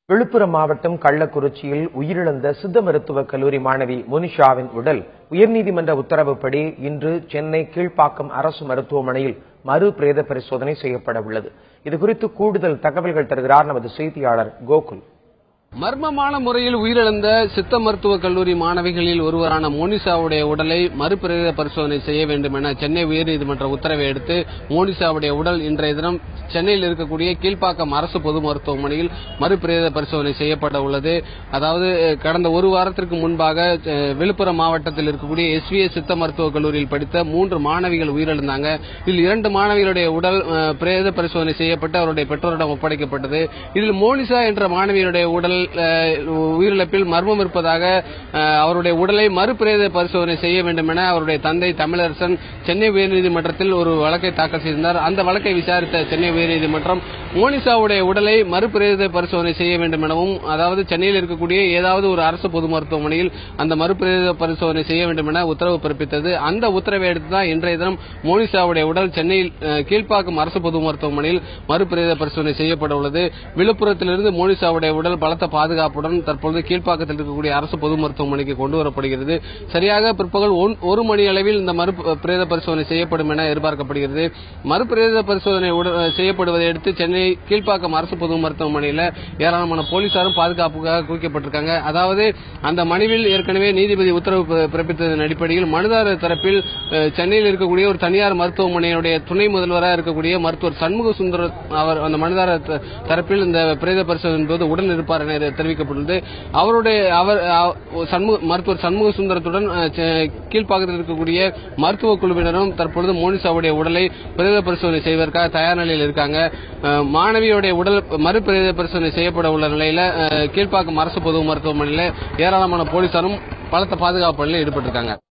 விழுப்புரம் மாவட்டம் கள்ளக்குறிச்சியில் உயிரிழந்த சித்த மருத்துவக் கல்லூரி மாணவி மோனிஷாவின் உடல் உயர்நீதிமன்ற உத்தரவுப்படி இன்று சென்னை கீழ்ப்பாக்கம் அரசு மருத்துவமனையில் மறு பிரேத பரிசோதனை செய்யப்பட உள்ளது இதுகுறித்து கூடுதல் தகவல்கள் தருகிறார் நமது செய்தியாளர் கோகுல் மர்மமான முறையில் உயிரிழந்த சித்த மருத்துவக் கல்லூரி மாணவிகளில் ஒருவரான மோனிசாவுடைய உடலை மறுபிரேத பரிசோதனை செய்ய வேண்டும் என சென்னை உயர்நீதிமன்ற உத்தரவை அடுத்து மோனிசாவுடைய உடல் இன்றைய தினம் சென்னையில் இருக்கக்கூடிய கீழ்ப்பாக்கம் அரசு பொது மருத்துவமனையில் மறுபிரேத பரிசோதனை செய்யப்பட உள்ளது அதாவது கடந்த ஒரு வாரத்திற்கு முன்பாக அஹ், விழுப்புரம் மாவட்டத்தில் இருக்கக்கூடிய எஸ்விஎஸ் சித்த மருத்துவக் கல்லூரியில் படித்த மூன்று மாணவிகள் உயிரிழந்தாங்க இதில் இரண்டு மாணவிகளுடைய உடல் அஹ், பிரேத பரிசோதனை செய்யப்பட்டு அவருடைய பெற்றோரிடம் ஒப்படைக்கப்பட்டது இதில் மோனிசா என்ற மாணவியுடைய உடல் அஹ், உயிரிழப்பில் மர்மம் இருப்பதாக அஹ், அவருடைய உடலை மறுபிரேத பரிசோதனை செய்ய வேண்டும் என அவருடைய தந்தை தமிழரசன் சென்னை உயர்நீதிமன்றத்தில் ஒரு வழக்கை தாக்கல் செய்திருந்தார் அந்த வழக்கை விசாரித்த சென்னை உயர்நீதிமன்றம் மோனிசாவுடைய உடலை மறுபிரேத பரிசோதனை செய்ய வேண்டும் எனவும் அதாவது சென்னையில் இருக்கக்கூடிய ஏதாவது ஒரு அரசு பொது மருத்துவமனையில் அந்த மறுபிரேத பரிசோதனை செய்ய வேண்டும் என உத்தரவு பிறப்பித்தது அந்த உத்தரவை அடுத்து தான் இன்றைய தினம் மோனிசாவுடைய உடல் சென்னையில் அஹ், கீழ்ப்பாக்கம் அரசு பொது மருத்துவமனையில் மறுபிரேத பரிசோதனை செய்யப்பட உள்ளது விழுப்புரத்திலிருந்து மோனிசாவுடைய உடல் பலத்த பாதுகாப்புடன் தற்பொழுது கீழ்ப்பாக்கத்தில் இருக்கக்கூடிய அரசு பொது மருத்துவமனைக்கு கொண்டு வரப்படுகிறது சரியாக பிற்பகல் ஒன்- ஒரு மணி அளவில் இந்த மறு பிரேத பரிசோதனை செய்யப்படும் என எதிர்பார்க்கப்படுகிறது மறுபிரேத பரிசோதனை உட- செய்யப்படுவதை அடுத்து சென்னை கீழ்ப்பாக்கம் அரசு பொது மருத்துவமனையில் ஏராளமான போலீசாரும் பாதுகாப்புக்காக குவிக்கப்பட்டிருக்காங்க அதாவது அந்த மனுவில் ஏற்கனவே நீதிபதி உத்தரவு பி- பிறப்பித்ததன் அடிப்படையில் மனுதாரர் தரப்பில் அஹ், சென்னையில் இருக்கக்கூடிய ஒரு தனியார் மருத்துவமனையுடைய துணை முதல்வராக இருக்கக்கூடிய மருத்துவர் சண்முக சுந்தர அவர் அந்த மனுதாரர் த- தரப்பில் இந்த பிரேத பரிசோதனை போது உடன் இருப்பார் என தெரிவிக்கப்பட்டுள்ளது அவருடைய அவர் அ- சண்முக மருத்துவர் சண்முக சுந்தரத்துடன் அஹ், செ- கீழ்ப்பாக்கத்தில் இருக்கக்கூடிய மருத்துவ குழுவினரும் தற்பொழுது மோனிசாவுடைய உடலை பிரேத பரிசோதனை செய்வதற்காக தயார் நிலையில் இருக்காங்க அஹ், மாணவியுடைய உடல் மறு பிரேத பரிசோதனை செய்யப்பட உள்ள நிலையில அஹ், கீழ்ப்பாக்கம் அரசு பொது மருத்துவமனையில் ஏராளமான போலீசாரும் பலத்த பாதுகாப்பு பணியில் ஈடுபட்டிருக்காங்க